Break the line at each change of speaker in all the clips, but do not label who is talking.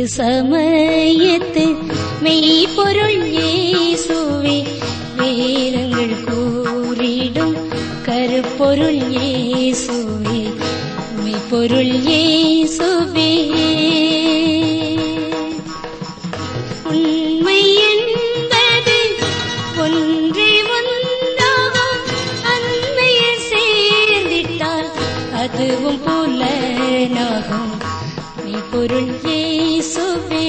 தீட்டு சமயத்து மெய்ப்பொருள் இயேசுவே வேதங்கள் கூறிடும் கருப்பொருள் இயேசுவே மெய்ப்பொருள் இயேசுவே உண்மை என்பது ஒன்றே ஒன்றாகும் அன்மையில் சேர்ந்திட்டால் அதுவும் புலனாகும் மெய்ப்பொருள் இயேசுவே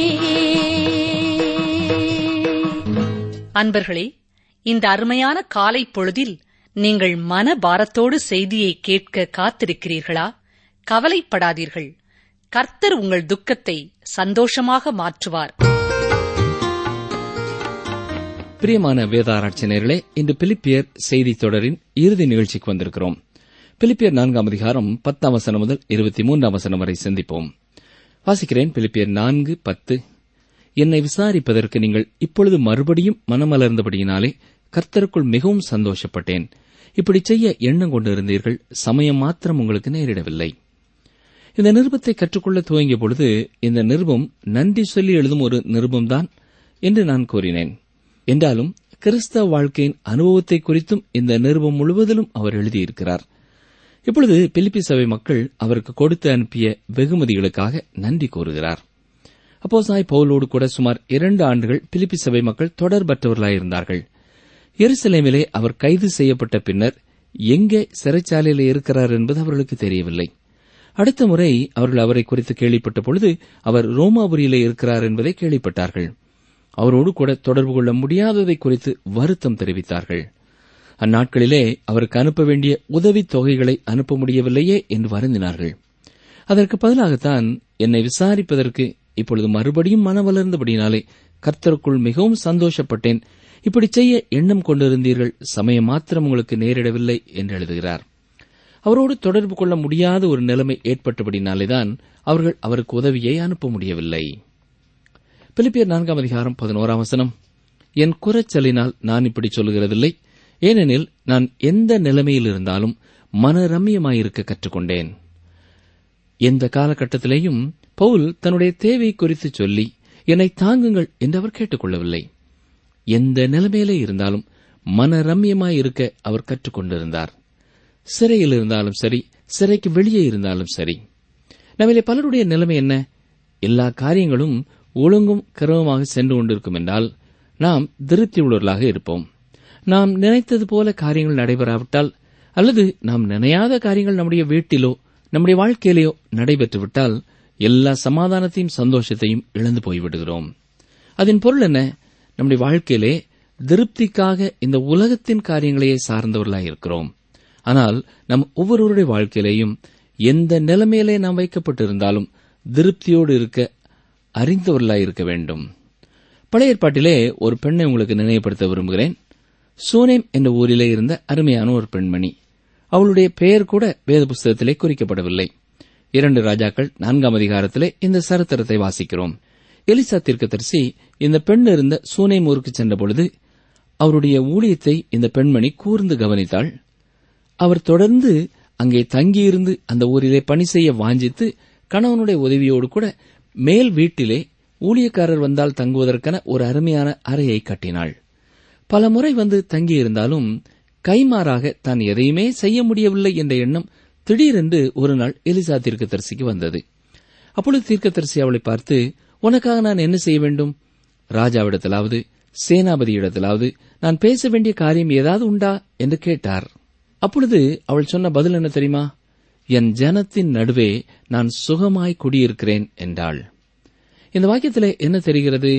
அன்பர்களே இந்த அருமையான காலை பொழுதில் நீங்கள் மன பாரத்தோடு செய்தியை கேட்க காத்திருக்கிறீர்களா கவலைப்படாதீர்கள் கர்த்தர் உங்கள் துக்கத்தை சந்தோஷமாக மாற்றுவார்
பிரியமான வேதாராய்ச்சி நேர்களே இன்று பிலிப்பியர் செய்தி தொடரின் இறுதி நிகழ்ச்சிக்கு வந்திருக்கிறோம் பிலிப்பியர் நான்காம் அதிகாரம் பத்தாம் வசனம் முதல் இருபத்தி மூன்றாம் வசனம் வரை சிந்திப்போம் வாசிக்கிறேன் பிலிப்பியர் நான்கு பத்து என்னை விசாரிப்பதற்கு நீங்கள் இப்பொழுது மறுபடியும் மனமலர்ந்தபடியினாலே கர்த்தருக்குள் மிகவும் சந்தோஷப்பட்டேன் இப்படி செய்ய எண்ணம் கொண்டிருந்தீர்கள் சமயம் மாத்திரம் உங்களுக்கு நேரிடவில்லை இந்த நிருபத்தை கற்றுக்கொள்ள துவங்கிய பொழுது இந்த நிருபம் நன்றி சொல்லி எழுதும் ஒரு நிருபம்தான் என்று நான் கூறினேன் என்றாலும் கிறிஸ்தவ வாழ்க்கையின் அனுபவத்தை குறித்தும் இந்த நிருபம் முழுவதிலும் அவர் எழுதியிருக்கிறார் இப்பொழுது பிலிப்பி சபை மக்கள் அவருக்கு கொடுத்து அனுப்பிய வெகுமதிகளுக்காக நன்றி கூறுகிறார் அப்போ சாய் பவுலோடு கூட சுமார் இரண்டு ஆண்டுகள் பிலிப்பி சபை மக்கள் தொடர்பற்றவர்களாயிருந்தார்கள் எருசலேமிலே அவர் கைது செய்யப்பட்ட பின்னர் எங்கே சிறைச்சாலையில் இருக்கிறார் என்பது அவர்களுக்கு தெரியவில்லை அடுத்த முறை அவர்கள் அவரை குறித்து கேள்விப்பட்ட பொழுது அவர் ரோமாபுரியிலே இருக்கிறார் என்பதை கேள்விப்பட்டார்கள் அவரோடு கூட தொடர்பு கொள்ள முடியாததை குறித்து வருத்தம் தெரிவித்தார்கள் அந்நாட்களிலே அவருக்கு அனுப்ப வேண்டிய உதவித் தொகைகளை அனுப்ப முடியவில்லையே என்று வருந்தினார்கள் அதற்கு பதிலாகத்தான் என்னை விசாரிப்பதற்கு இப்பொழுது மறுபடியும் மன வளர்ந்தபடினாலே கர்த்தருக்குள் மிகவும் சந்தோஷப்பட்டேன் இப்படி செய்ய எண்ணம் கொண்டிருந்தீர்கள் சமயம் மாத்திரம் உங்களுக்கு நேரிடவில்லை என்று எழுதுகிறார் அவரோடு தொடர்பு கொள்ள முடியாத ஒரு நிலைமை ஏற்பட்டபடினாலேதான் அவர்கள் அவருக்கு உதவியை அனுப்ப முடியவில்லை பிலிப்பியர் நான்காம் அதிகாரம் பதினோராம் வசனம் என் குறைச்சலினால் நான் இப்படி சொல்லுகிறதில்லை ஏனெனில் நான் எந்த நிலைமையில் இருந்தாலும் மனரம்யமாயிருக்க கற்றுக்கொண்டேன் எந்த காலகட்டத்திலேயும் பவுல் தன்னுடைய தேவை குறித்து சொல்லி என்னை தாங்குங்கள் என்று அவர் கேட்டுக்கொள்ளவில்லை எந்த நிலைமையிலே இருந்தாலும் மனரம்யமாயிருக்க அவர் கற்றுக்கொண்டிருந்தார் சிறையில் இருந்தாலும் சரி சிறைக்கு வெளியே இருந்தாலும் சரி நம்மிலே பலருடைய நிலைமை என்ன எல்லா காரியங்களும் ஒழுங்கும் கர்வமாக சென்று கொண்டிருக்கும் என்றால் நாம் திருப்தி உள்ளவர்களாக இருப்போம் நாம் நினைத்தது போல காரியங்கள் நடைபெறாவிட்டால் அல்லது நாம் நினையாத காரியங்கள் நம்முடைய வீட்டிலோ நம்முடைய வாழ்க்கையிலேயோ நடைபெற்றுவிட்டால் எல்லா சமாதானத்தையும் சந்தோஷத்தையும் இழந்து போய்விடுகிறோம் அதன் பொருள் என்ன நம்முடைய வாழ்க்கையிலே திருப்திக்காக இந்த உலகத்தின் காரியங்களையே சார்ந்தவர்களாக இருக்கிறோம் ஆனால் நம் ஒவ்வொருவருடைய வாழ்க்கையிலேயும் எந்த நிலைமையிலே நாம் வைக்கப்பட்டிருந்தாலும் திருப்தியோடு இருக்க அறிந்தவர்களாய் இருக்க வேண்டும் பழைய ஏற்பாட்டிலே ஒரு பெண்ணை உங்களுக்கு நினைவுபடுத்த விரும்புகிறேன் சூனேம் என்ற ஊரிலே இருந்த அருமையான ஒரு பெண்மணி அவளுடைய பெயர் கூட வேத புஸ்தகத்திலே குறிக்கப்படவில்லை இரண்டு ராஜாக்கள் நான்காம் அதிகாரத்திலே இந்த சரித்திரத்தை வாசிக்கிறோம் எலிசா தீர்க்கதரிசி இந்த பெண் இருந்த சூனேம் ஊருக்கு சென்றபொழுது அவருடைய ஊழியத்தை இந்த பெண்மணி கூர்ந்து கவனித்தாள் அவர் தொடர்ந்து அங்கே தங்கியிருந்து அந்த ஊரிலே பணி செய்ய வாஞ்சித்து கணவனுடைய உதவியோடு கூட மேல் வீட்டிலே ஊழியக்காரர் வந்தால் தங்குவதற்கென ஒரு அருமையான அறையை கட்டினாள் பல முறை வந்து தங்கியிருந்தாலும் கைமாறாக தான் எதையுமே செய்ய முடியவில்லை என்ற எண்ணம் திடீரென்று ஒரு நாள் எலிசா தீர்க்கதரிசிக்கு வந்தது அப்பொழுது தீர்க்கதரிசி அவளை பார்த்து உனக்காக நான் என்ன செய்ய வேண்டும் ராஜாவிடத்திலாவது சேனாபதியிடத்திலாவது நான் பேச வேண்டிய காரியம் ஏதாவது உண்டா என்று கேட்டார் அப்பொழுது அவள் சொன்ன பதில் என்ன தெரியுமா என் ஜனத்தின் நடுவே நான் சுகமாய் குடியிருக்கிறேன் என்றாள் இந்த வாக்கியத்திலே என்ன தெரிகிறது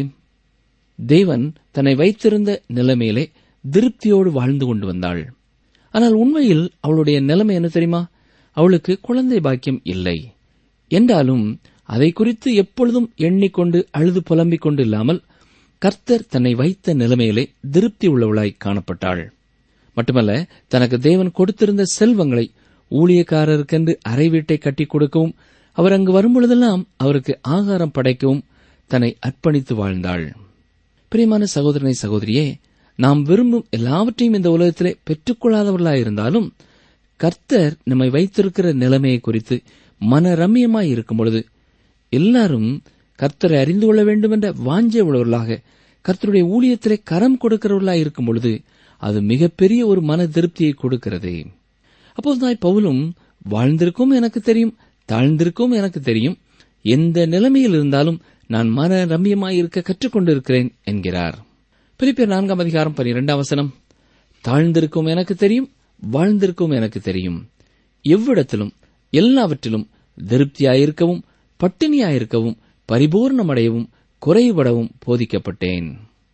தேவன் தன்னை வைத்திருந்த நிலைமையிலே திருப்தியோடு வாழ்ந்து கொண்டு வந்தாள் ஆனால் உண்மையில் அவளுடைய நிலைமை என்ன தெரியுமா அவளுக்கு குழந்தை பாக்கியம் இல்லை என்றாலும் அதை குறித்து எப்பொழுதும் எண்ணிக்கொண்டு அழுது புலம்பிக் கொண்டு இல்லாமல் கர்த்தர் தன்னை வைத்த நிலைமையிலே திருப்தி உள்ளவளாய் காணப்பட்டாள் மட்டுமல்ல தனக்கு தேவன் கொடுத்திருந்த செல்வங்களை ஊழியக்காரருக்கென்று அறை வீட்டை கட்டிக் கொடுக்கவும் அவர் அங்கு வரும்பொழுதெல்லாம் அவருக்கு ஆகாரம் படைக்கவும் தன்னை அர்ப்பணித்து வாழ்ந்தாள் பிரியமான சகோதரனை சகோதரியே நாம் விரும்பும் எல்லாவற்றையும் இந்த உலகத்திலே பெற்றுக்கொள்ளாதவர்களாயிருந்தாலும் கர்த்தர் நம்மை வைத்திருக்கிற நிலைமையை குறித்து மனரம்யமாய் இருக்கும் பொழுது எல்லாரும் கர்த்தரை அறிந்து கொள்ள வேண்டும் என்ற வாஞ்சை உள்ளவர்களாக கர்த்தருடைய ஊழியத்திலே கரம் கொடுக்கிறவர்களாக இருக்கும் பொழுது அது மிகப்பெரிய ஒரு மன திருப்தியை கொடுக்கிறது அப்போதுதான் பவுலும் வாழ்ந்திருக்கும் எனக்கு தெரியும் தாழ்ந்திருக்கும் எனக்கு தெரியும் எந்த நிலைமையில் இருந்தாலும் நான் மன ரம்யமாயிருக்க கற்றுக்கொண்டிருக்கிறேன் என்கிறார் பிலிப்பியர் நான்காம் அதிகாரம் பனிரெண்டாம் வசனம் தாழ்ந்திருக்கும் எனக்கு தெரியும் வாழ்ந்திருக்கும் எனக்கு தெரியும் எவ்விடத்திலும் எல்லாவற்றிலும் திருப்தியாயிருக்கவும் பட்டினியாயிருக்கவும் பரிபூர்ணமடையவும் குறைபடவும் போதிக்கப்பட்டேன்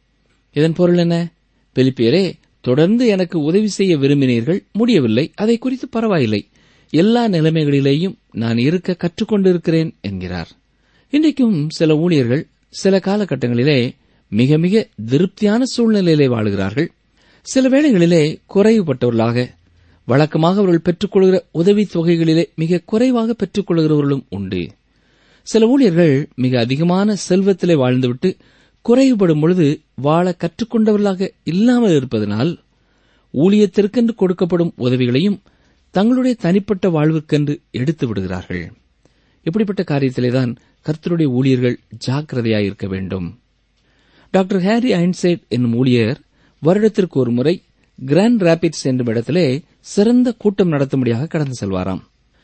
இதன் பொருள் என்ன பிலிப்பியரே தொடர்ந்து எனக்கு உதவி செய்ய விரும்பினீர்கள் முடியவில்லை அதை குறித்து பரவாயில்லை எல்லா நிலைமைகளிலேயும் நான் இருக்க கற்றுக்கொண்டிருக்கிறேன் என்கிறார் இன்றைக்கும் சில ஊழியர்கள் சில காலகட்டங்களிலே மிக மிக திருப்தியான சூழ்நிலையிலே வாழுகிறார்கள் சில வேளைகளிலே குறைவுபட்டவர்களாக வழக்கமாக அவர்கள் பெற்றுக்கொள்கிற உதவித் தொகைகளிலே மிக குறைவாக பெற்றுக்கொள்கிறவர்களும் உண்டு சில ஊழியர்கள் மிக அதிகமான செல்வத்திலே வாழ்ந்துவிட்டு குறைவுபடும் பொழுது வாழ கற்றுக்கொண்டவர்களாக இல்லாமல் இருப்பதனால் ஊழியத்திற்கென்று கொடுக்கப்படும் உதவிகளையும் தங்களுடைய தனிப்பட்ட வாழ்வுக்கென்று எடுத்து விடுகிறார்கள் இப்படிப்பட்ட காரியத்திலேதான் கர்த்தருடைய ஊழியர்கள் ஜாக்கிரதையாயிருக்க வேண்டும் டாக்டர் ஹாரி ஐன்சைட் என்னும் ஊழியர் வருடத்திற்கு ஒரு முறை கிராண்ட் ராபிட்ஸ் என்னும் இடத்திலே சிறந்த கூட்டம் நடத்தும்படியாக கடந்து செல்வாராம்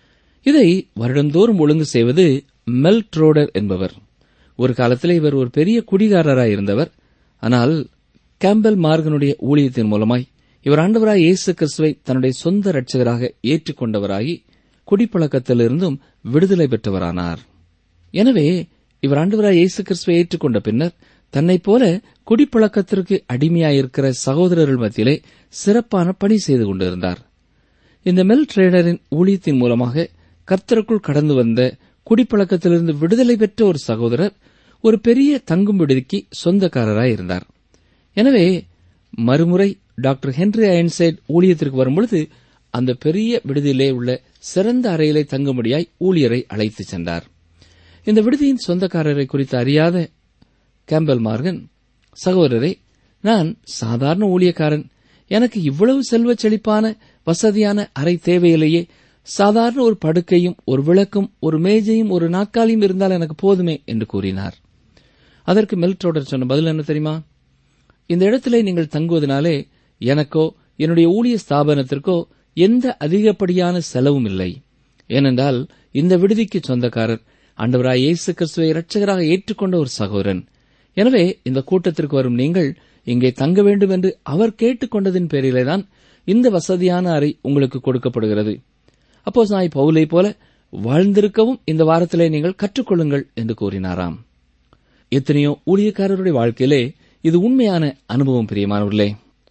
இதை வருடந்தோறும் ஒழுங்கு செய்வது மெல் ட்ரோடர் என்பவர் ஒரு காலத்தில் இவர் ஒரு பெரிய குடிகாரராய் இருந்தவர் ஆனால் கேம்பல் மார்கனுடைய ஊழியத்தின் மூலமாய் இவர் ஆண்டவராய் இயேசு கிறிஸ்துவை தன்னுடைய சொந்த இரட்சகராக ஏற்றுக்கொண்டவராகி குடிப்பழக்கத்திலிருந்தும் விடுதலை பெற்றவரானார் எனவே இவர் ஆண்டவராய் இயேசு கிறிஸ்துவை ஏற்றுக்கொண்ட பின்னர் தன்னைப் போல குடிப்பழக்கத்திற்கு அடிமையாயிருக்கிற சகோதரர்கள் மத்தியிலே சிறப்பான பணி செய்து கொண்டிருந்தார் இந்த மெல் ட்ரேடரின் ஊழியத்தின் மூலமாக கர்த்தருக்குள் கடந்து வந்த குடிப்பழக்கத்திலிருந்து விடுதலை பெற்ற ஒரு சகோதரர் ஒரு பெரிய தங்கும் விடுதிக்கு சொந்தக்காரராய் இருந்தார் எனவே மறுமுறை டாக்டர் ஹென்ரி ஐன்சைட் ஊழியத்திற்கு வரும்பொழுது அந்த பெரிய விடுதியிலே உள்ள சிறந்த அறையிலே தங்கும்படியாய் ஊழியரை அழைத்துச் சென்றார் இந்த விடுதியின் சொந்தக்காரரை குறித்து அறியாத கேம்பல் மார்கன் சகோதரரே நான் சாதாரண ஊழியக்காரன் எனக்கு இவ்வளவு செல்வச் செழிப்பான வசதியான அறை தேவையிலேயே சாதாரண ஒரு படுக்கையும் ஒரு விளக்கும் ஒரு மேஜையும் ஒரு நாற்காலியும் இருந்தால் எனக்கு போதுமே என்று கூறினார் அதற்கு மெல்ட்ரோடர் சொன்ன பதில் என்ன தெரியுமா இந்த இடத்திலே நீங்கள் தங்குவதனாலே எனக்கோ என்னுடைய ஊழிய ஸ்தாபனத்திற்கோ எந்த அதிகப்படியான செலவும் இல்லை ஏனென்றால் இந்த விடுதிக்கு சொந்தக்காரர் ஆண்டவராய் இயேசு கிறிஸ்துவை இரட்சகராக ஏற்றுக்கொண்ட ஒரு சகோதரன் எனவே இந்த கூட்டத்திற்கு வரும் நீங்கள் இங்கே தங்க வேண்டும் என்று அவர் கேட்டுக்கொண்டதின் பேரிலேதான் இந்த வசதியான அறை உங்களுக்கு கொடுக்கப்படுகிறது அப்போ நாய் பவுலை போல வாழ்ந்திருக்கவும் இந்த வாரத்திலே நீங்கள் கற்றுக்கொள்ளுங்கள் என்று கூறினாராம் எத்தனையோ ஊழியக்காரருடைய வாழ்க்கையிலே இது உண்மையான அனுபவம் பிரியமானவர்களே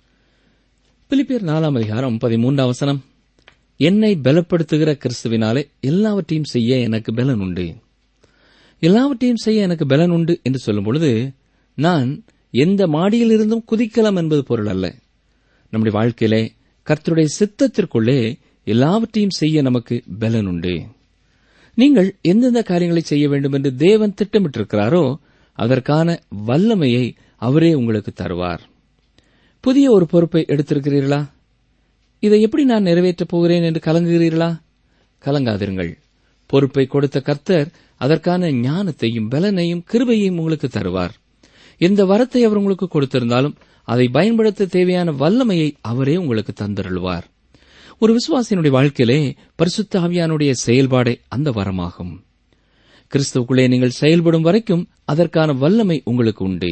பிலிப்பியர் நாலாம் அதிகாரம் பதிமூன்றாம் வசனம் என்னை பலப்படுத்துகிற கிறிஸ்துவினாலே எல்லாவற்றையும் செய்ய எனக்கு பலன் உண்டு எல்லாவற்றையும் செய்ய எனக்கு பலன் உண்டு என்று சொல்லும் பொழுது நான் எந்த மாடியிலிருந்தும் குதிக்கலாம் என்பது பொருள் அல்ல நம்முடைய வாழ்க்கையிலே கர்த்தருடைய சித்தத்திற்குள்ளே எல்லாவற்றையும் செய்ய நமக்கு பலன் உண்டு நீங்கள் எந்தெந்த காரியங்களை செய்ய வேண்டும் என்று தேவன் திட்டமிட்டிருக்கிறாரோ அதற்கான வல்லமையை அவரே உங்களுக்கு தருவார் புதிய ஒரு பொறுப்பை எடுத்திருக்கிறீர்களா இதை எப்படி நான் நிறைவேற்றப் போகிறேன் என்று கலங்குகிறீர்களா கலங்காதிருங்கள் பொறுப்பை கொடுத்த கர்த்தர் அதற்கான ஞானத்தையும் பலனையும் கிருபையையும் உங்களுக்கு தருவார் எந்த வரத்தை அவர் உங்களுக்கு கொடுத்திருந்தாலும் அதை பயன்படுத்த தேவையான வல்லமையை அவரே உங்களுக்கு தந்தருள்வார் ஒரு விசுவாசியினுடைய வாழ்க்கையிலே பரிசுத்த ஆவியானுடைய செயல்பாடே அந்த வரமாகும் கிறிஸ்துவுக்குள்ளே நீங்கள் செயல்படும் வரைக்கும் அதற்கான வல்லமை உங்களுக்கு உண்டு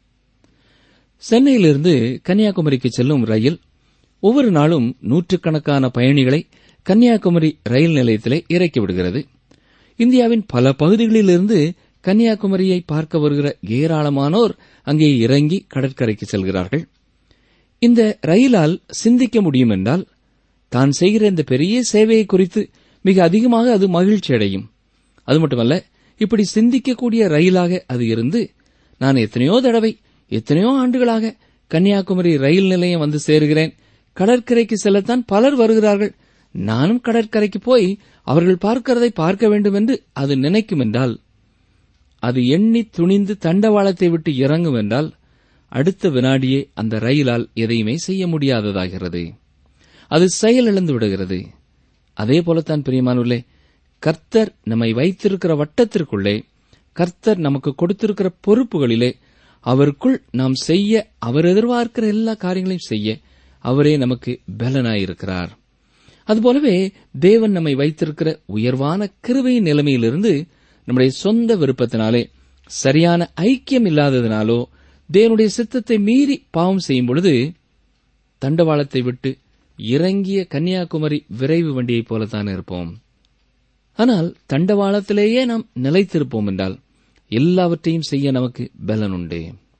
சென்னையிலிருந்து கன்னியாகுமரிக்கு செல்லும் ரயில் ஒவ்வொரு நாளும் நூற்றுக்கணக்கான பயணிகளை கன்னியாகுமரி ரயில் நிலையத்திலே இறக்கி விடுகிறது இந்தியாவின் பல பகுதிகளிலிருந்து கன்னியாகுமரியை பார்க்க வருகிற ஏராளமானோர் அங்கே இறங்கி கடற்கரைக்கு செல்கிறார்கள் இந்த ரயிலால் சிந்திக்க முடியும் என்றால் தான் செய்கிற இந்த பெரிய சேவையை குறித்து மிக அதிகமாக அது மகிழ்ச்சி அடையும் அது மட்டுமல்ல இப்படி சிந்திக்கக்கூடிய ரயிலாக அது இருந்து நான் எத்தனையோ தடவை எத்தனையோ ஆண்டுகளாக கன்னியாகுமரி ரயில் நிலையம் வந்து சேருகிறேன் கடற்கரைக்கு செல்லத்தான் பலர் வருகிறார்கள் நானும் கடற்கரைக்கு போய் அவர்கள் பார்க்கிறதை பார்க்க வேண்டும் என்று அது நினைக்கும் என்றால் அது எண்ணி துணிந்து தண்டவாளத்தை விட்டு இறங்கும் என்றால் அடுத்த வினாடியே அந்த ரயிலால் எதையுமே செய்ய முடியாததாகிறது அது செயலிழந்து விடுகிறது அதே போலத்தான் பிரியமானுள்ளே கர்த்தர் நம்மை வைத்திருக்கிற வட்டத்திற்குள்ளே கர்த்தர் நமக்கு கொடுத்திருக்கிற பொறுப்புகளிலே அவருக்குள் நாம் செய்ய அவர் எதிர்பார்க்கிற எல்லா காரியங்களையும் செய்ய அவரே நமக்கு பலனாயிருக்கிறார் அதுபோலவே தேவன் நம்மை வைத்திருக்கிற உயர்வான கிருபையின் நிலைமையிலிருந்து நம்முடைய சொந்த விருப்பத்தினாலே சரியான ஐக்கியம் இல்லாததினாலோ தேவனுடைய சித்தத்தை மீறி பாவம் செய்யும் பொழுது தண்டவாளத்தை விட்டு இறங்கிய கன்னியாகுமரி விரைவு வண்டியைப் போலத்தான் இருப்போம் ஆனால் தண்டவாளத்திலேயே நாம் நிலைத்திருப்போம் என்றால் எல்லாவற்றையும் செய்ய நமக்கு பலன் உண்டு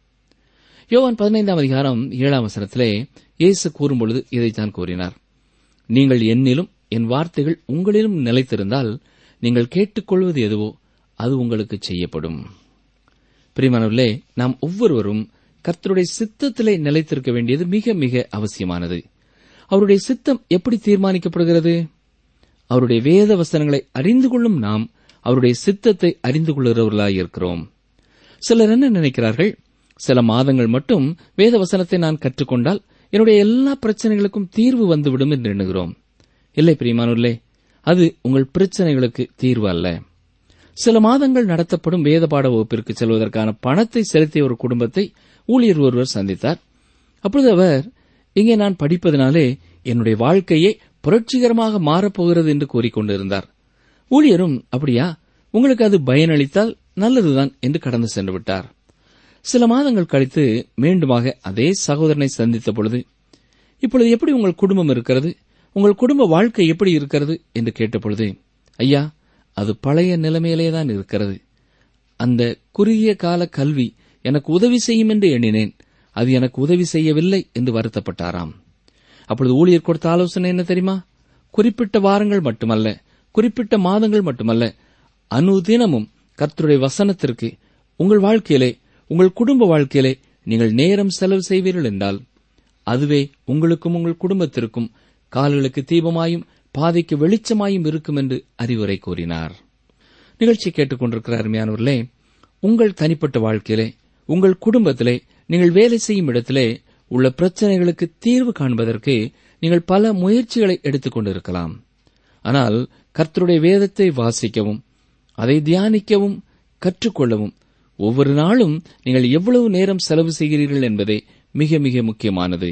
யோவான் பதினைந்தாம் அதிகாரம் ஏழாம் வசனத்திலே இயேசு கூறும்பொழுது இதைத்தான் கூறினார் நீங்கள் என்னிலும் என் வார்த்தைகள் உங்களிலும் நிலைத்திருந்தால் நீங்கள் கேட்டுக்கொள்வது எதுவோ அது உங்களுக்கு செய்யப்படும் பிரிமானவர்களே நாம் ஒவ்வொருவரும் கர்த்தருடைய சித்தத்திலே நிலைத்திருக்க வேண்டியது மிக மிக அவசியமானது அவருடைய சித்தம் எப்படி தீர்மானிக்கப்படுகிறது அவருடைய வேத வசனங்களை அறிந்து கொள்ளும் நாம் அவருடைய சித்தத்தை அறிந்து கொள்கிறவர்களாயிருக்கிறோம் சிலர் என்ன நினைக்கிறார்கள் சில மாதங்கள் மட்டும் வேத வசனத்தை நான் கற்றுக்கொண்டால் என்னுடைய எல்லா பிரச்சனைகளுக்கும் தீர்வு வந்துவிடும் என்று எண்ணுகிறோம் இல்லை பிரியமானூர்களே அது உங்கள் பிரச்சனைகளுக்கு தீர்வு அல்ல சில மாதங்கள் நடத்தப்படும் வேத பாட வகுப்பிற்கு செல்வதற்கான பணத்தை செலுத்திய ஒரு குடும்பத்தை ஊழியர் ஒருவர் சந்தித்தார் அப்பொழுது அவர் இங்கே நான் படிப்பதனாலே என்னுடைய வாழ்க்கையே புரட்சிகரமாக மாறப்போகிறது என்று கூறிக்கொண்டிருந்தார் ஊழியரும் அப்படியா உங்களுக்கு அது பயனளித்தால் நல்லதுதான் என்று கடந்து சென்று விட்டார் சில மாதங்கள் கழித்து மீண்டுமாக அதே சகோதரனை சந்தித்த பொழுது இப்பொழுது எப்படி உங்கள் குடும்பம் இருக்கிறது உங்கள் குடும்ப வாழ்க்கை எப்படி இருக்கிறது என்று கேட்டபொழுது ஐயா அது பழைய நிலைமையிலே தான் இருக்கிறது அந்த குறுகிய கால கல்வி எனக்கு உதவி செய்யும் என்று எண்ணினேன் அது எனக்கு உதவி செய்யவில்லை என்று வருத்தப்பட்டாராம் அப்பொழுது ஊழியர் கொடுத்த ஆலோசனை என்ன தெரியுமா குறிப்பிட்ட வாரங்கள் மட்டுமல்ல குறிப்பிட்ட மாதங்கள் மட்டுமல்ல அனுதினமும் கர்த்தருடைய வசனத்திற்கு உங்கள் வாழ்க்கையிலே உங்கள் குடும்ப வாழ்க்கையிலே நீங்கள் நேரம் செலவு செய்வீர்கள் என்றால் அதுவே உங்களுக்கும் உங்கள் குடும்பத்திற்கும் கால்களுக்கு தீபமாயும் பாதைக்கு வெளிச்சமாயும் இருக்கும் என்று அறிவுரை கூறினார் நிகழ்ச்சி கேட்டுக்கொண்டிருக்கிற அருமையானவர்களே உங்கள் தனிப்பட்ட வாழ்க்கையிலே உங்கள் குடும்பத்திலே நீங்கள் வேலை செய்யும் இடத்திலே உள்ள பிரச்சனைகளுக்கு தீர்வு காண்பதற்கு நீங்கள் பல முயற்சிகளை எடுத்துக் கொண்டிருக்கலாம் ஆனால் கர்த்தருடைய வேதத்தை வாசிக்கவும் அதை தியானிக்கவும் கற்றுக்கொள்ளவும் ஒவ்வொரு நாளும் நீங்கள் எவ்வளவு நேரம் செலவு செய்கிறீர்கள் என்பதே மிக மிக முக்கியமானது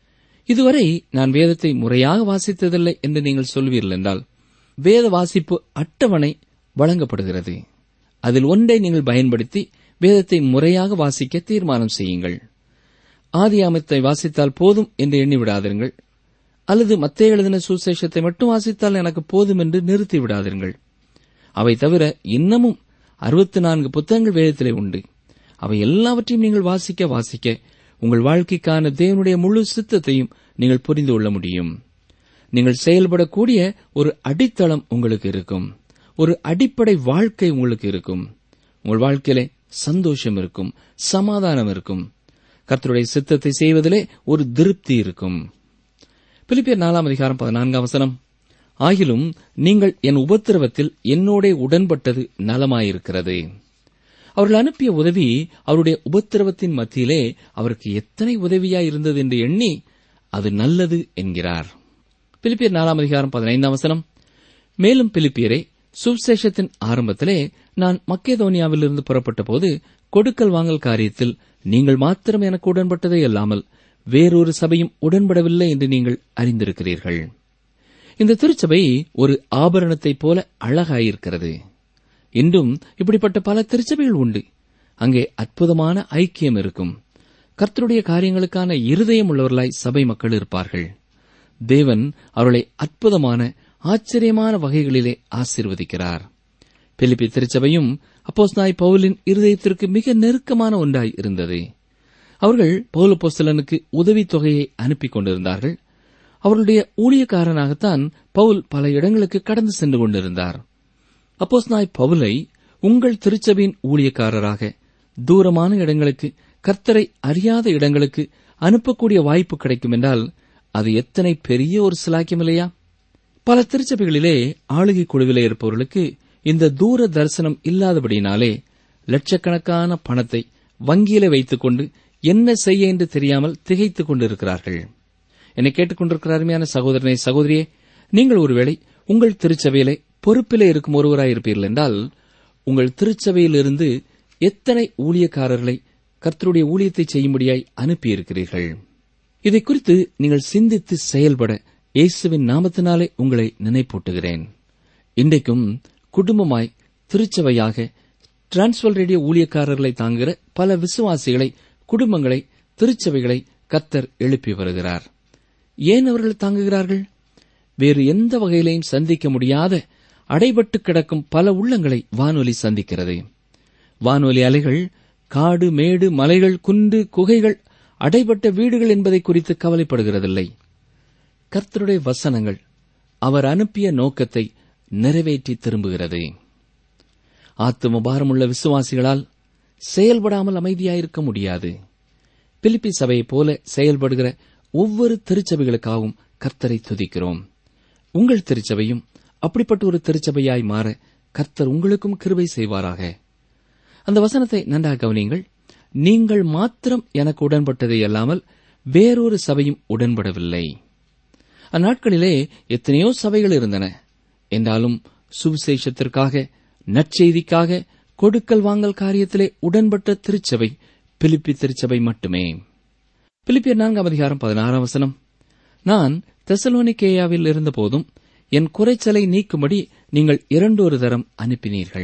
இதுவரை நான் வேதத்தை முறையாக வாசித்ததில்லை என்று நீங்கள் சொல்வீர்கள் என்றால் வேத வாசிப்பு அட்டவணை வழங்கப்படுகிறது அதில் ஒன்றை நீங்கள் பயன்படுத்தி வேதத்தை முறையாக வாசிக்க தீர்மானம் செய்யுங்கள் ஆதியாமத்தை வாசித்தால் போதும் என்று எண்ணிவிடாதீர்கள் அல்லது மத்திய எழுதின சுசேஷத்தை மட்டும் வாசித்தால் எனக்கு போதும் என்று நிறுத்தி விடாதீர்கள் அவை தவிர இன்னமும் அறுபத்தி நான்கு புத்தகங்கள் வேதத்திலே உண்டு அவை எல்லாவற்றையும் நீங்கள் வாசிக்க வாசிக்க உங்கள் வாழ்க்கைக்கான தேவனுடைய முழு சித்தத்தையும் நீங்கள் புரிந்து கொள்ள முடியும் நீங்கள் செயல்படக்கூடிய ஒரு அடித்தளம் உங்களுக்கு இருக்கும் ஒரு அடிப்படை வாழ்க்கை உங்களுக்கு இருக்கும் உங்கள் வாழ்க்கையிலே சந்தோஷம் இருக்கும் சமாதானம் இருக்கும் கர்த்தருடைய சித்தத்தை செய்வதிலே ஒரு திருப்தி இருக்கும் பிலிப்பியர் நாலாம் அதிகாரம் பதினான்காம் வசனம் ஆகிலும் நீங்கள் என் உபத்திரவத்தில் என்னோட உடன்பட்டது நலமாயிருக்கிறது அவர்கள் அனுப்பிய உதவி அவருடைய உபத்திரவத்தின் மத்தியிலே அவருக்கு எத்தனை உதவியாய் இருந்தது என்று எண்ணி அது நல்லது என்கிறார் பிலிப்பியர் நாலாம் அதிகாரம் பதினைந்தாம் வசனம் மேலும் பிலிப்பியரை சுவிசேஷத்தின் ஆரம்பத்திலே நான் மக்கேதோனியாவிலிருந்து புறப்பட்ட போது கொடுக்கல் வாங்கல் காரியத்தில் நீங்கள் மாத்திரம் எனக்கு உடன்பட்டதே அல்லாமல் வேறொரு சபையும் உடன்படவில்லை என்று நீங்கள் அறிந்திருக்கிறீர்கள் இந்த திருச்சபை ஒரு ஆபரணத்தைப் போல அழகாயிருக்கிறது இன்றும் இப்படிப்பட்ட பல திருச்சபைகள் உண்டு அங்கே அற்புதமான ஐக்கியம் இருக்கும் கர்த்தருடைய காரியங்களுக்கான இருதயம் உள்ளவர்களாய் சபை மக்கள் இருப்பார்கள் தேவன் அவர்களை அற்புதமான ஆச்சரியமான வகைகளிலே ஆசீர்வதிக்கிறார் பிலிப்பி திருச்சபையும் அப்போஸ்நாய் பவுலின் இருதயத்திற்கு மிக நெருக்கமான ஒன்றாய் இருந்தது அவர்கள் பௌலப்போஸ்தலனுக்கு உதவித் தொகையை அனுப்பிக் கொண்டிருந்தார்கள் அவர்களுடைய ஊழியக்காரனாகத்தான் பவுல் பல இடங்களுக்கு கடந்து சென்று கொண்டிருந்தார் அப்போஸ்நாய் பவுலை உங்கள் திருச்சபையின் ஊழியக்காரராக தூரமான இடங்களுக்கு கர்த்தரை அறியாத இடங்களுக்கு அனுப்பக்கூடிய வாய்ப்பு கிடைக்கும் என்றால் அது எத்தனை பெரிய ஒரு சிலாக்கியம் இல்லையா பல திருச்சபைகளிலே ஆளுகை குழுவிலே இருப்பவர்களுக்கு இந்த தூர தரிசனம் இல்லாதபடியினாலே லட்சக்கணக்கான பணத்தை வங்கியிலே வைத்துக் கொண்டு என்ன செய்ய என்று தெரியாமல் திகைத்துக் கொண்டிருக்கிறார்கள் என்னை கேட்டுக்கொண்டிருக்கிற அருமையான சகோதரனை சகோதரியே நீங்கள் ஒருவேளை உங்கள் திருச்சபையிலே பொறுப்பிலே இருக்கும் ஒருவராயிருப்பீர்கள் என்றால் உங்கள் திருச்சபையிலிருந்து எத்தனை ஊழியக்காரர்களை கர்த்தருடைய ஊழியத்தை செய்யும்படியாய் அனுப்பியிருக்கிறீர்கள் இதை குறித்து நீங்கள் சிந்தித்து செயல்பட இயேசுவின் நாமத்தினாலே உங்களை நினைப்பூட்டுகிறேன் இன்றைக்கும் குடும்பமாய் திருச்சபையாக டிரான்ஸ்வர் ரேடியோ ஊழியக்காரர்களை தாங்குகிற பல விசுவாசிகளை குடும்பங்களை திருச்சபைகளை கத்தர் எழுப்பி வருகிறார் ஏன் அவர்கள் தாங்குகிறார்கள் வேறு எந்த வகையிலையும் சந்திக்க முடியாத அடைபட்டு கிடக்கும் பல உள்ளங்களை வானொலி சந்திக்கிறது வானொலி அலைகள் காடு மேடு மலைகள் குன்று குகைகள் அடைபட்ட வீடுகள் என்பதை குறித்து கவலைப்படுகிறதில்லை கர்த்தருடைய வசனங்கள் அவர் அனுப்பிய நோக்கத்தை நிறைவேற்றி திரும்புகிறது ஆத்தும பாரமுள்ள விசுவாசிகளால் செயல்படாமல் அமைதியாயிருக்க முடியாது பிலிப்பி சபையைப் போல செயல்படுகிற ஒவ்வொரு திருச்சபைகளுக்காகவும் கர்த்தரை துதிக்கிறோம் உங்கள் திருச்சபையும் அப்படிப்பட்ட ஒரு திருச்சபையாய் மாற கர்த்தர் உங்களுக்கும் கிருபை செய்வாராக அந்த வசனத்தை நன்றாக கவனியுங்கள் நீங்கள் மாத்திரம் எனக்கு உடன்பட்டதை அல்லாமல் வேறொரு சபையும் உடன்படவில்லை அந்நாட்களிலே எத்தனையோ சபைகள் இருந்தன என்றாலும் சுவிசேஷத்திற்காக நற்செய்திக்காக கொடுக்கல் வாங்கல் காரியத்திலே உடன்பட்ட திருச்சபை பிலிப்பி திருச்சபை மட்டுமே பிலிப்பியர் நான்காம் அதிகாரம் பதினாறாம் வசனம் நான் தெசலோனிக்கேயாவில் இருந்தபோதும் என் குறைச்சலை நீக்கும்படி நீங்கள் இரண்டொரு தரம் அனுப்பினீர்கள்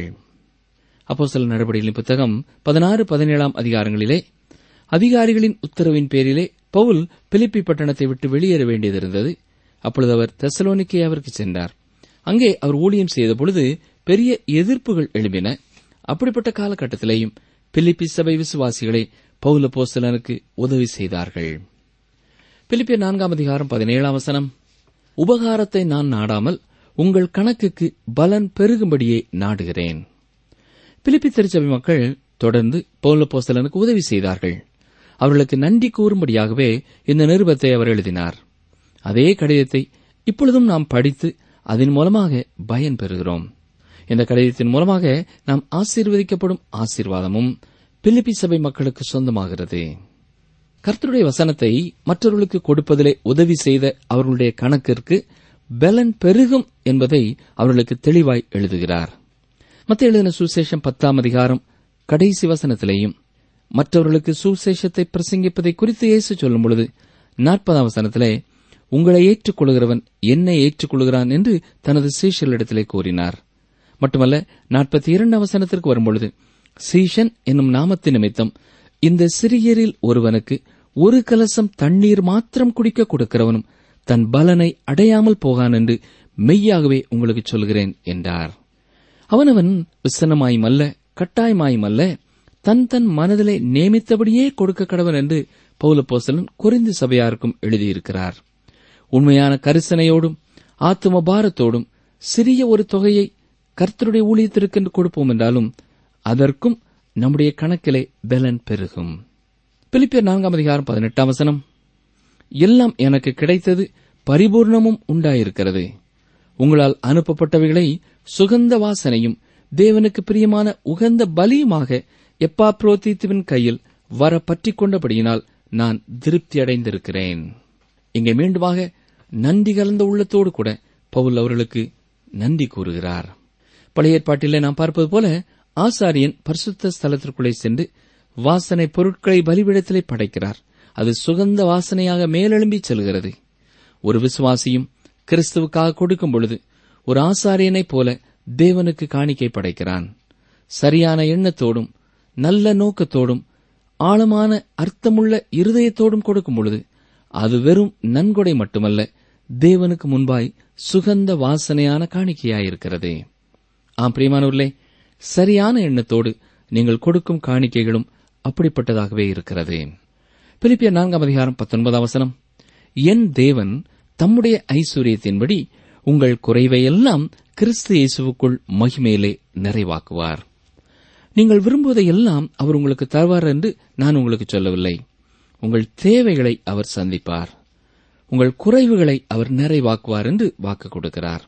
அப்போ சில நடவடிக்கைகளின் புத்தகம் பதினாறு பதினேழாம் அதிகாரங்களிலே அதிகாரிகளின் உத்தரவின் பேரிலே பவுல் பிலிப்பி பட்டணத்தை விட்டு வெளியேற வேண்டியதிருந்தது அப்பொழுது அவர் தெசலோனிக்கேயாவிற்கு சென்றார் அங்கே அவர் ஊழியம் செய்த பொழுது பெரிய எதிர்ப்புகள் எழும்பின அப்படிப்பட்ட காலகட்டத்திலேயும் பிலிப்பி சபை விசுவாசிகளே பவுல போஸ்தலனுக்கு உதவி செய்தார்கள் பிலிப்பியர் நான்காம் அதிகாரம் பதினேழாம் வசனம் உபகாரத்தை நான் நாடாமல் உங்கள் கணக்குக்கு பலன் பெருகும்படியே நாடுகிறேன் பிலிப்பி திருச்சபை மக்கள் தொடர்ந்து பவுல போஸ்தலனுக்கு உதவி செய்தார்கள் அவர்களுக்கு நன்றி கூறும்படியாகவே இந்த நிருபத்தை அவர் எழுதினார் அதே கடிதத்தை இப்பொழுதும் நாம் படித்து அதன் மூலமாக பயன் பெறுகிறோம் இந்த கடிதத்தின் மூலமாக நாம் ஆசீர்வதிக்கப்படும் ஆசீர்வாதமும் பிலிப்பி சபை மக்களுக்கு சொந்தமாகிறது கர்த்தருடைய வசனத்தை மற்றவர்களுக்கு கொடுப்பதிலே உதவி செய்த அவர்களுடைய கணக்கிற்கு பலன் பெருகும் என்பதை அவர்களுக்கு தெளிவாய் எழுதுகிறார் மத்த எழுதின சுசேஷம் பத்தாம் அதிகாரம் கடைசி வசனத்திலேயும் மற்றவர்களுக்கு சுசேஷத்தை பிரசங்கிப்பதை குறித்து இயேசு சொல்லும் பொழுது நாற்பதாம் வசனத்திலே உங்களை ஏற்றுக்கொள்கிறவன் என்னை ஏற்றுக்கொள்கிறான் என்று தனது சீஷர்களிடத்திலே கூறினார் மட்டுமல்ல நாற்பத்தி இரண்டாம் வசனத்திற்கு வரும்பொழுது சீஷன் என்னும் நாமத்து நிமித்தம் இந்த சிறியரில் ஒருவனுக்கு ஒரு கலசம் தண்ணீர் மாத்திரம் குடிக்க கொடுக்கிறவனும் தன் பலனை அடையாமல் போகான் என்று மெய்யாகவே உங்களுக்கு சொல்கிறேன் என்றார் அவனவன் விசனமாயும் அல்ல கட்டாயமாயும் அல்ல தன் தன் மனதிலே நியமித்தபடியே கொடுக்க கடவன் என்று பௌலப்போசலன் குறிந்து சபையாருக்கும் எழுதியிருக்கிறார் உண்மையான கரிசனையோடும் ஆத்தும பாரத்தோடும் சிறிய ஒரு தொகையை கர்த்தருடைய ஊழியத்திற்கு கொடுப்போம் என்றாலும் அதற்கும் நம்முடைய கணக்கிலே பலன் பெருகும் பிலிப்பியர் நான்காம் அதிகாரம் பதினெட்டாம் வசனம் எல்லாம் எனக்கு கிடைத்தது பரிபூர்ணமும் உண்டாயிருக்கிறது உங்களால் அனுப்பப்பட்டவைகளை சுகந்த வாசனையும் தேவனுக்கு பிரியமான உகந்த பலியுமாக எப்பா புரோத்தித்துவின் கையில் வர பற்றிக் கொண்டபடியினால் நான் திருப்தி அடைந்திருக்கிறேன் இங்கே மீண்டுமாக நன்றி கலந்த உள்ளத்தோடு கூட பவுல் அவர்களுக்கு நன்றி கூறுகிறார் பழைய ஏற்பாட்டிலே நாம் பார்ப்பது போல ஆசாரியன் பரிசுத்த ஸ்தலத்திற்குள்ளே சென்று வாசனை பொருட்களை பலிபிடத்திலே படைக்கிறார் அது சுகந்த வாசனையாக மேலெழும்பி செல்கிறது ஒரு விசுவாசியும் கிறிஸ்துவுக்காக கொடுக்கும் பொழுது ஒரு ஆசாரியனைப் போல தேவனுக்கு காணிக்கை படைக்கிறான் சரியான எண்ணத்தோடும் நல்ல நோக்கத்தோடும் ஆழமான அர்த்தமுள்ள இருதயத்தோடும் கொடுக்கும் பொழுது அது வெறும் நன்கொடை மட்டுமல்ல தேவனுக்கு முன்பாய் சுகந்த வாசனையான காணிக்கையாயிருக்கிறது ஆம் பிரியமானவர்களே சரியான எண்ணத்தோடு நீங்கள் கொடுக்கும் காணிக்கைகளும் அப்படிப்பட்டதாகவே இருக்கிறது பிலிப்பிய நான்காம் அதிகாரம் பத்தொன்பதாம் வசனம் என் தேவன் தம்முடைய ஐஸ்வர்யத்தின்படி உங்கள் குறைவையெல்லாம் கிறிஸ்து இயேசுவுக்குள் மகிமையிலே நிறைவாக்குவார் நீங்கள் விரும்புவதையெல்லாம் அவர் உங்களுக்கு தருவார் என்று நான் உங்களுக்கு சொல்லவில்லை உங்கள் தேவைகளை அவர் சந்திப்பார் உங்கள் குறைவுகளை அவர் நிறைவாக்குவார் என்று வாக்கு கொடுக்கிறார்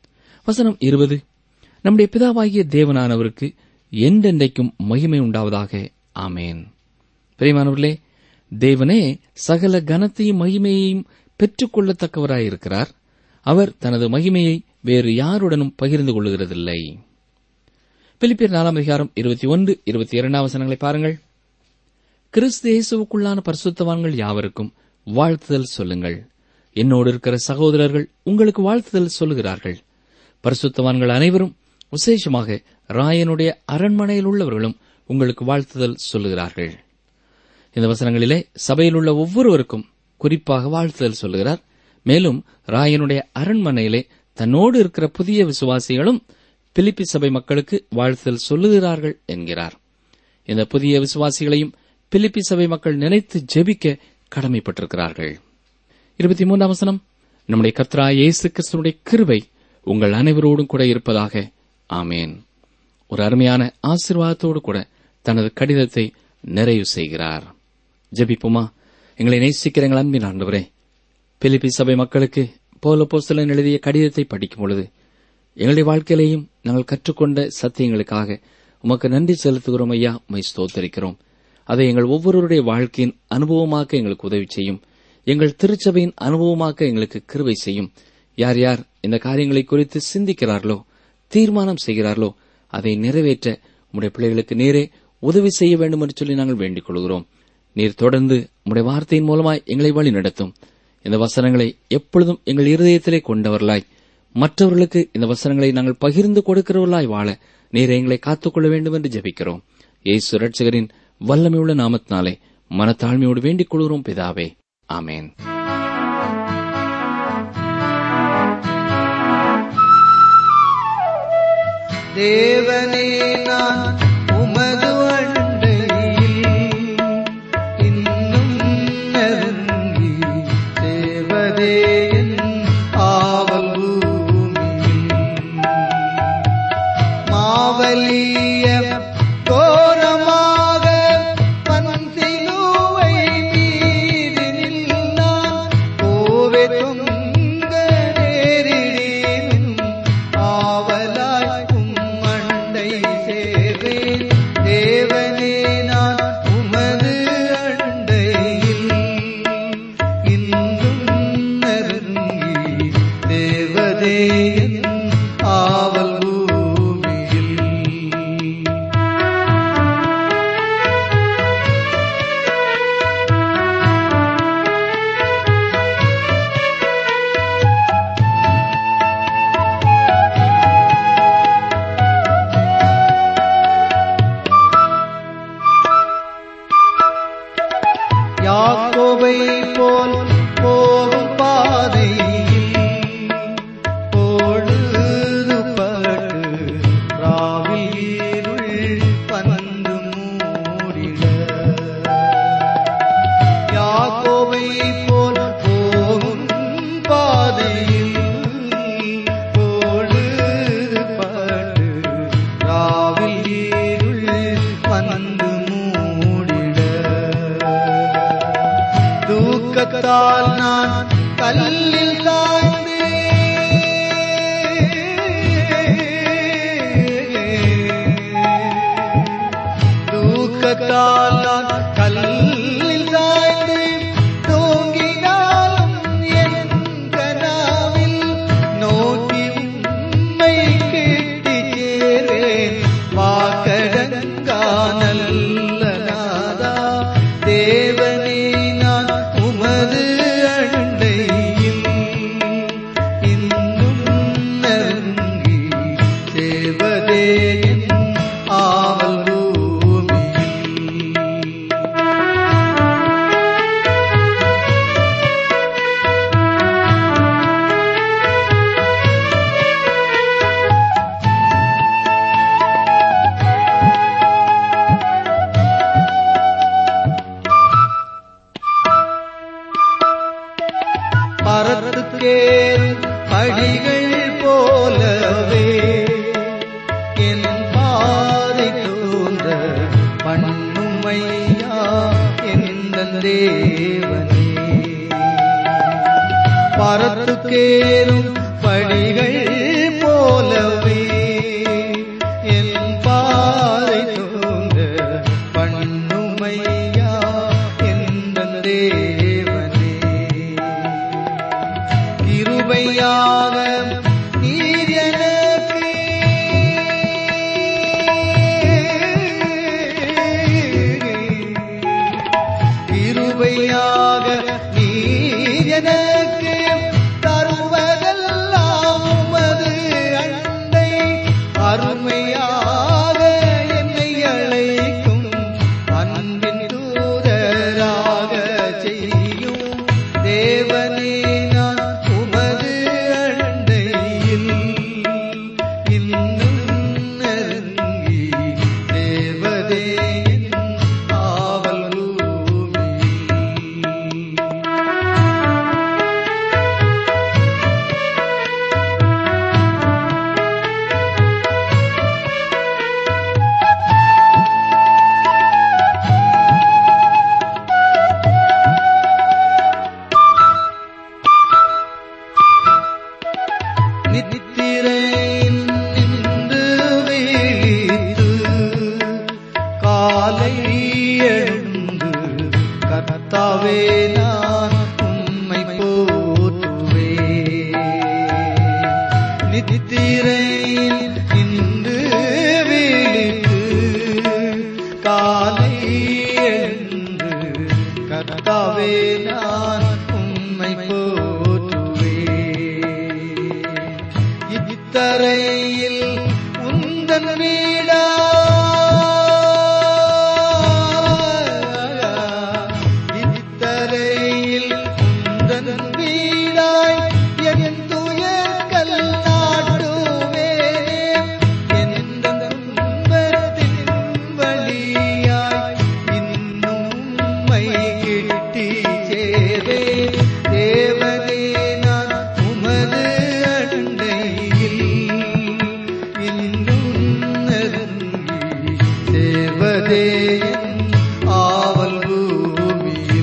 வசனம் இருபது நம்முடைய பிதாவாகிய தேவனானவருக்கு என்றென்றைக்கும் மகிமை உண்டாவதாக ஆமேன் பிரியமானவர்களே தேவனே சகல கனத்தையும் மகிமையையும் பெற்றுக்கொள்ளத்தக்கவராயிருக்கிறார் அவர் தனது மகிமையை வேறு யாருடனும் பகிர்ந்து கொள்கிறதில்லை பிலிப்பியர் நாலாம் அதிகாரம் இருபத்தி ஒன்று இருபத்தி இரண்டாம் வசனங்களை பாருங்கள் கிறிஸ்து இயேசுவுக்குள்ளான பரிசுத்தவான்கள் யாவருக்கும் வாழ்த்துதல் சொல்லுங்கள் என்னோடு இருக்கிற சகோதரர்கள் உங்களுக்கு வாழ்த்துதல் சொல்லுகிறார்கள் பரிசுத்தவான்கள் அனைவரும் விசேஷமாக ராயனுடைய அரண்மனையில் உள்ளவர்களும் உங்களுக்கு வாழ்த்துதல் சொல்லுகிறார்கள் இந்த வசனங்களிலே சபையில் உள்ள ஒவ்வொருவருக்கும் குறிப்பாக வாழ்த்துதல் சொல்லுகிறார் மேலும் ராயனுடைய அரண்மனையிலே தன்னோடு இருக்கிற புதிய விசுவாசிகளும் பிலிப்பி சபை மக்களுக்கு வாழ்த்துதல் சொல்லுகிறார்கள் என்கிறார் இந்த புதிய விசுவாசிகளையும் பிலிப்பி சபை மக்கள் நினைத்து ஜெபிக்க கடமைப்பட்டிருக்கிறார்கள் இருபத்தி மூன்றாம் வசனம் நம்முடைய கத்ரா இயேசு கிறிஸ்துடைய கிருபை உங்கள் அனைவரோடும் கூட இருப்பதாக ஆமேன் ஒரு அருமையான ஆசீர்வாதத்தோடு கூட தனது கடிதத்தை நிறைவு செய்கிறார் ஜெபிப்போமா எங்களை நேசிக்கிற எங்கள் அன்பின் ஆண்டவரே பிலிப்பி சபை மக்களுக்கு போல போஸ்தலன் எழுதிய கடிதத்தை படிக்கும் பொழுது எங்களுடைய வாழ்க்கையிலேயும் நாங்கள் கற்றுக்கொண்ட சத்தியங்களுக்காக உமக்கு நன்றி செலுத்துகிறோம் ஐயா உமை ஸ்தோத்தரிக்கிறோம் அதை எங்கள் ஒவ்வொருவருடைய வாழ்க்கையின் அனுபவமாக்க எங்களுக்கு உதவி செய்யும் எங்கள் திருச்சபையின் அனுபவமாக்க எங்களுக்கு கிருபை செய்யும் யார் யார் இந்த காரியங்களை குறித்து சிந்திக்கிறார்களோ தீர்மானம் செய்கிறார்களோ அதை நிறைவேற்ற உம்முடைய பிள்ளைகளுக்கு நேரே உதவி செய்ய வேண்டும் என்று சொல்லி நாங்கள் வேண்டிக் கொள்கிறோம் நீர் தொடர்ந்து உம்முடைய வார்த்தையின் மூலமாய் எங்களை வழி நடத்தும் இந்த வசனங்களை எப்பொழுதும் எங்கள் இருதயத்திலே கொண்டவர்களாய் மற்றவர்களுக்கு இந்த வசனங்களை நாங்கள் பகிர்ந்து கொடுக்கிறவர்களாய் வாழ நீர் எங்களை காத்துக்கொள்ள வேண்டும் என்று ஜெபிக்கிறோம் இயேசு ரட்சகரின் வல்லமையுள்ள நாமத்தினாலே மனத்தாழ்மையோடு வேண்டிக் கொள்கிறோம் பிதாவே ஆமேன்
தேவனே நான் உமது அண்டையில் இன்னும் நெருங்கி தேவதே என் ஆவல் பூமியில் மாவலிய கோரமாக பன்சிலுவை மீதினில் நான் கோவே தொங்க நேரிடேனும் ஆவலாய் உம்மண்டை சேவேன் தேவனே நான் உமது அண்டையில் இன்னும் நெருங்கி தேவதே என் ஆவல் பூமியில் யாக்கோபை போல் போகும் பாதையில் பொழுது பட்டு ராவில் இருள் வந்து மூடிட யாக்கோபை போல் போகும் பாதையில் பொழுது பட்டு ராவில் இருள் வந்து மூடிட தூக்கத்தால் நான் கல்லில் சாய்ந்து தூக்கத்தால் நான் கல்லில் சாய்ந்து தூங்கினாலும் என் கனாவில் நோக்கி உம்மை கேட்டு சேரேன் வாக்கடங்கா நல்ல நாதா தேவனே நான் உமது அண்டையில் இன்னும் நெருங்கி சேவதே என் ஆவல் பூமியில் பரத்துக்கேறும் படிகள் போலவே என் பாதை தோன்ற பண்ணுமையா எந்த தேவனே பரத்துக்கேறும் படிகள் போலவே என் பாதை தோன்ற பண்ணுமையா எந்த தேவனே கிருபையாக நீர் எனக்கு நித்திரையில் நின்று விழித்து காலை எழுந்து கர்த்தாவே நான் உம்மை போற்றுவேன் நித்திரையில் நின்று விழித்து காலை எழுந்து கர்த்தாவே நான் உம்மை போற்றுவேன் இத்தரையில் உந்தன் வீடா இத்தரையில் உந்தன் வீடாய் என் துயர்கள் நாட்டுவே எந்த துன்பத்தின் வழியாய் இன்னும் உம்மை கிட்டி சேரே தேவனே நான் உமது அண்டையில் இன்னும் நெருங்கி தேவதே என் ஆவல் பூமியில்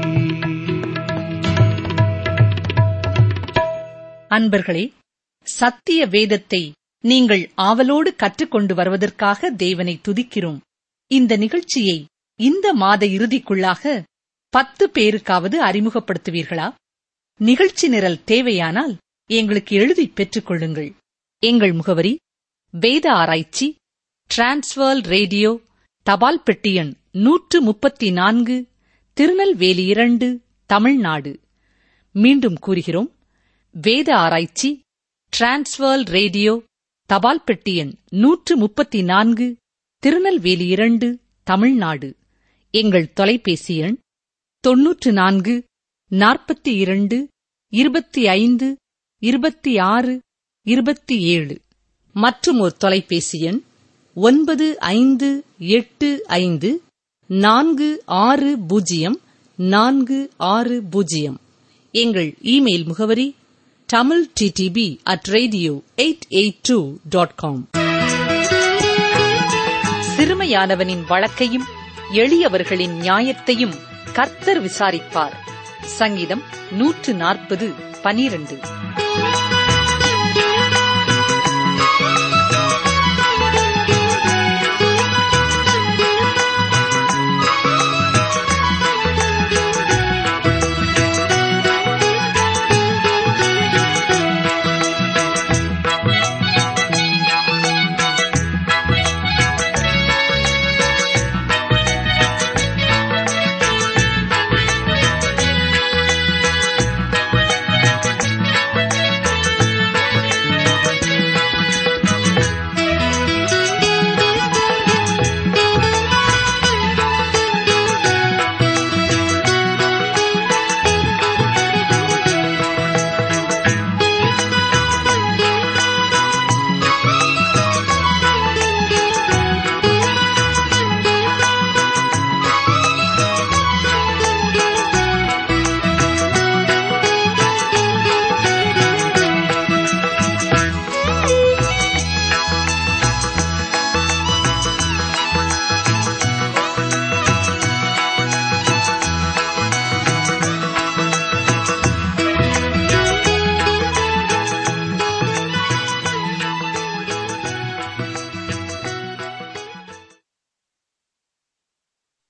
அன்பர்களே சத்திய வேதத்தை நீங்கள் ஆவலோடு கற்றுக்கொண்டு வருவதற்காக தேவனை துதிக்கிறோம் இந்த நிகழ்ச்சியை இந்த மாத இறுதிக்குள்ளாக பத்து பேருக்காவது அறிமுகப்படுத்துவீர்களா நிகழ்ச்சி நிரல் தேவையானால் எங்களுக்கு எழுதி பெற்றுக் கொள்ளுங்கள் எங்கள் முகவரி வேத ஆராய்ச்சி டிரான்ஸ்வர் ரேடியோ தபால் பெட்டி எண் நூற்று முப்பத்தி நான்கு திருநெல்வேலி இரண்டு தமிழ்நாடு மீண்டும் கூறுகிறோம் வேத ஆராய்ச்சி டிரான்ஸ்வர் ரேடியோ தபால் பெட்டி எண் நூற்று முப்பத்தி நான்கு திருநெல்வேலி இரண்டு தமிழ்நாடு எங்கள் தொலைபேசி எண் தொன்னூற்று நான்கு நாற்பத்தி இரண்டு இருபத்தி ஐந்து இருபத்தி ஆறு இருபத்தி ஏழு மற்றும் ஒரு தொலைபேசி எண் ஒன்பது ஐந்து எட்டு ஐந்து நான்கு ஆறு பூஜ்ஜியம் நான்கு ஆறு பூஜ்ஜியம் எங்கள் இமெயில் முகவரி Tamil DTP at radio eight eight two dot com சிறுமையானவனின் வழக்கையும் எளியவர்களின் நியாயத்தையும் கர்த்தர் விசாரிப்பார் சங்கீதம் நூற்று நாற்பது பனிரண்டு